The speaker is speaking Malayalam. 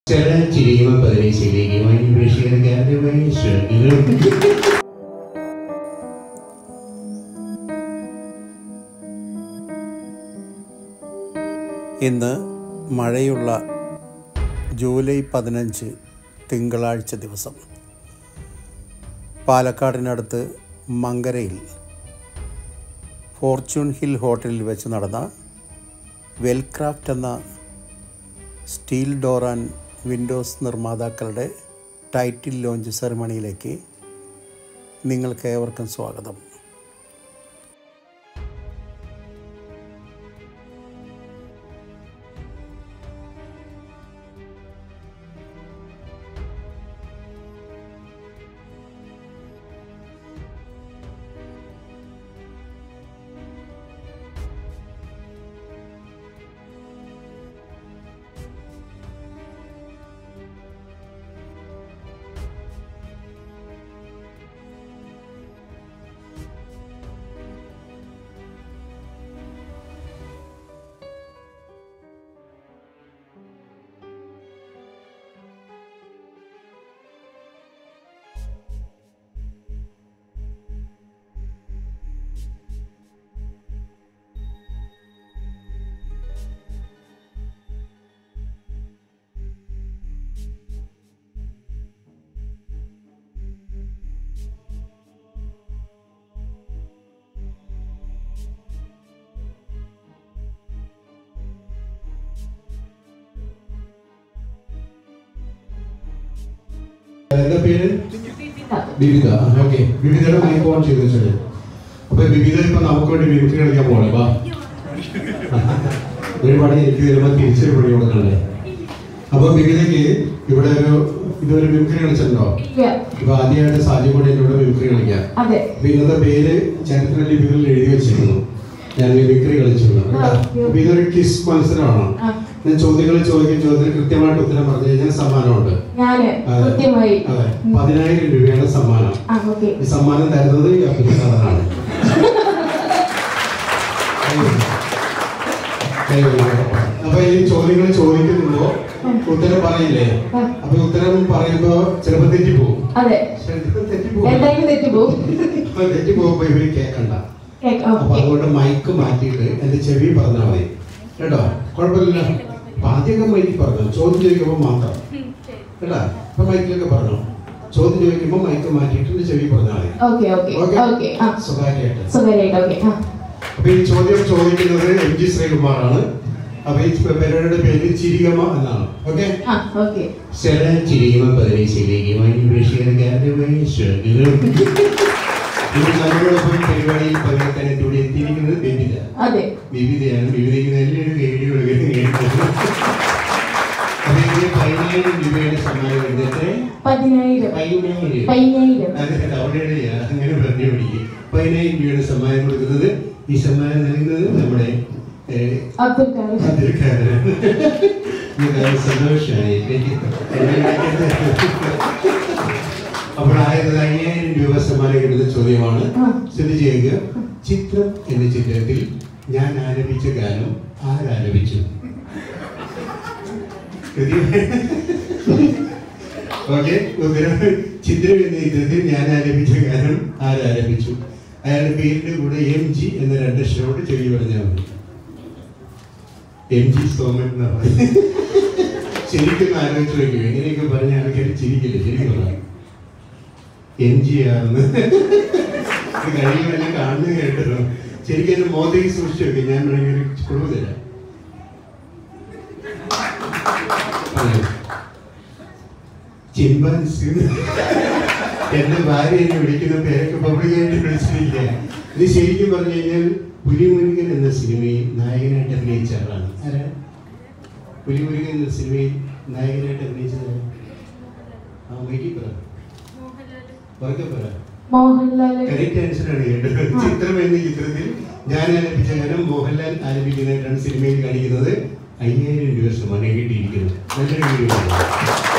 ചില ചിരിയുമ്പോൾ പതിനേശിലേക്ക് പ്രേക്ഷകർക്കാരുടെ ശ്രദ്ധിക്കും ഇന്ന് മഴയുള്ള ജൂലൈ പതിനഞ്ച് തിങ്കളാഴ്ച ദിവസം പാലക്കാടിനടുത്ത് മങ്കരയിൽ ഫോർച്യൂൺ ഹിൽ ഹോട്ടലിൽ വെച്ച് നടന്ന വെൽക്രാഫ്റ്റ് എന്ന സ്റ്റീൽ ഡോർ ആൻഡ് വിൻഡോസ് നിർമ്മാതാക്കളുടെ ടൈറ്റിൽ ലോഞ്ച് സെറമണിയിലേക്ക് നിങ്ങൾക്ക് ഏവർക്കും സ്വാഗതം എന്താ പേര് ബിബിത ഓക്കെ ബിബിതയുടെ മൈക്ക് ഓൺ ചെയ്ത് വെച്ചത് അപ്പൊ ബിബിത ഇപ്പൊ നമുക്ക് വേണ്ടി മിമിക്രി കളിക്കാൻ പോണേ വാ ഒരുപാട് എനിക്ക് വരുമ്പോ തിരിച്ചൊരു പണി കൊടുക്കണ്ടേ അപ്പൊ ബിബിതയ്ക്ക് ഇവിടെ ഒരു ഇതുവരെ മിമിക്രി കളിച്ചിട്ടുണ്ടോ ഇല്ല ഇപ്പൊ ആദ്യമായിട്ട് സാജി കൂടെ എന്നോട് മിമിക്രി കളിക്കാം അതെ അപ്പൊ ഇന്നത്തെ പേര് ചരിത്ര ലിപികളിൽ എഴുതി വെച്ചിരുന്നു ഞാൻ മിമിക്രി കളിച്ചിരുന്നു കേട്ടോ? ആ, അപ്പൊ ഇതൊരു കിസ് മത്സരമാണ് ആ. ഞാൻ ചോദ്യങ്ങൾ ചോദിക്കും ചോദ്യത്തിന് കൃത്യമായിട്ട് ഉത്തരം പറഞ്ഞു കഴിഞ്ഞാൽ സമ്മാനമുണ്ട് ഞാന് അതെ. കൃത്യമായി അതെ പതിനായിരം രൂപയാണ് സമ്മാനം ആ ഓക്കെ ഈ സമ്മാനം തരുന്നത് ഈ അഭിനന്ദനാണ് അപ്പൊ ഈ ചോദ്യങ്ങൾ ചോദിക്കുമ്പോ ഉത്തരം പറയില്ലേ ആ. അപ്പൊ ഉത്തരം പറയുമ്പോ ചിലപ്പോ തെറ്റിപ്പോവും അതെ ചിലപ്പോ തെറ്റിപ്പോവും എന്തായാലും തെറ്റുപോകും അപ്പൊ തെറ്റിപ്പോകുമ്പോ ഇവര് കേക്കണ്ട കേക്കാം അപ്പൊ ഓക്കെ അതുകൊണ്ട് മൈക്ക് മാറ്റിയിട്ട് എന്റെ ചെവി പറഞ്ഞാൽ മതി കേട്ടോ കുഴപ്പമില്ല അപ്പൊ ആദ്യമൊക്കെ മൈക്കിൽ പറഞ്ഞു ചോദ്യം ചോദിക്കുമ്പോ മാത്രം കേട്ടാ അപ്പൊ മൈക്കിലൊക്കെ പറഞ്ഞു ചോദ്യം ചോദിക്കുമ്പോ മൈക്ക് മാറ്റിയിട്ട് എന്റെ ചെവി പറഞ്ഞാൽ മതി ഓക്കെ ഓക്കെ ഓക്കേ? ഓക്കെ ആ സ്വകാര്യമായിട്ട് സുഖമായിട്ട് ഓക്കെ ആ അപ്പൊ ഈ ചോദ്യം ചോദിക്കുന്നത് എം ജി ശ്രീകുമാറാണ് അപ്പൊ ഈ പരിപാടിയുടെ പേര് ചിരികമ്മ എന്നാണ് ഓക്കെ ആ ഓക്കെ ചില ചിരികമ്മ പതിനേശിലേക്ക് പ്രേക്ഷകർക്കാരുടെ ശ്രദ്ധിക്കും ഇന്ന് നമ്മളോടൊപ്പം പരിപാടിയിൽ പങ്കെടുക്കാൻ ഇവിടെ എത്തിയിരിക്കുന്നത് ബിബിത അതെ വിവിധയാണ് വിവിധയ്ക്ക് നല്ലൊരു ഗൈഡ് കൊടുക്കുന്നത് അപ്പൊ ഇതിന് പതിനായിരം രൂപയുടെ സമ്മാനം എടുത്തിട്ട് പതിനായിരം പതിനായിരം പതിനായിരം അത് അവിടെയാണ് അങ്ങനെ പറഞ്ഞു പിടിക്കും പതിനായിരം രൂപയുടെ സമ്മാനം കൊടുക്കുന്നത് ഈ സമ്മാനം നൽകുന്നത് നമ്മുടെ ഏഹ്, അബ്ദുൽ കാദർ അതിർക്കാരൻ ഇത് സന്തോഷമായി അപ്പോൾ ആയിരത്തി അയ്യായിരം രൂപ സമ്മാനം കിട്ടുന്ന ചോദ്യമാണ് ആ. സ്ഥിതി ചെയ്യുക ചിത്രം എന്ന ചിത്രത്തിൽ ഞാൻ ആലപിച്ച ഗാനം ആരാലപിച്ചു ഓക്കെ ഉത്തരം ചിത്രം എന്ന ചിത്രത്തിൽ ഞാൻ ആലപിച്ച ഗാനം ആരാലപിച്ചു അയാളുടെ പേരിന്റെ കൂടെ എം ജി എന്ന രണ്ടക്ഷരോട് ചെവി പറഞ്ഞാൽ മതി എം ജി സോമൻ എന്നാ പറയുന്നത് ശരിക്കും ആലോചിച്ച് നോക്കുക എങ്ങനെയൊക്കെ പറഞ്ഞ ആൾക്കാർ ചിരിക്കില്ല ശരിക്കും പറഞ്ഞാൽ എം ജി ആണെന്ന് കഴിയുമെല്ലാം കാണുന്നത് കേട്ടല്ലോ ശരിക്കും എന്റെ മോതയ്ക്ക് സൂക്ഷിച്ചു വെക്കുക ഞാൻ വേണമെങ്കിൽ ഒരു കുളിവ് തരാം അതെ. ചിമ്പാൻസി എന്റെ ഭാര്യ എന്നെ വിളിക്കുന്ന പേരൊക്കെ പബ്ലിക്കായിട്ട് വിളിച്ചിരിക്കുക ഇത് ശരിക്കും പറഞ്ഞു കഴിഞ്ഞാൽ പുലിമുരുകൻ എന്ന സിനിമയിൽ നായകനായിട്ട് അഭിനയിച്ച ആളാണ് ആരാ പുലിമുരുകൻ എന്ന സിനിമയിൽ നായകനായിട്ട് അഭിനയിച്ചത് ആരാ? ആ വൈകി പറ ഉറക്കെ പറ മോഹൻലാൽ കറക്റ്റ് ആൻസറാണ് കേട്ടത് ചിത്രം എന്ന ചിത്രത്തിൽ ഞാൻ ആലപിച്ച ഗാനം മോഹൻലാൽ ആലപിക്കുന്നതായിട്ടാണ് സിനിമയിൽ കാണിക്കുന്നത് അയ്യായിരം രൂപ സമ്മാനം കിട്ടിയിരിക്കുന്നത് നല്ലൊരു വീഡിയോ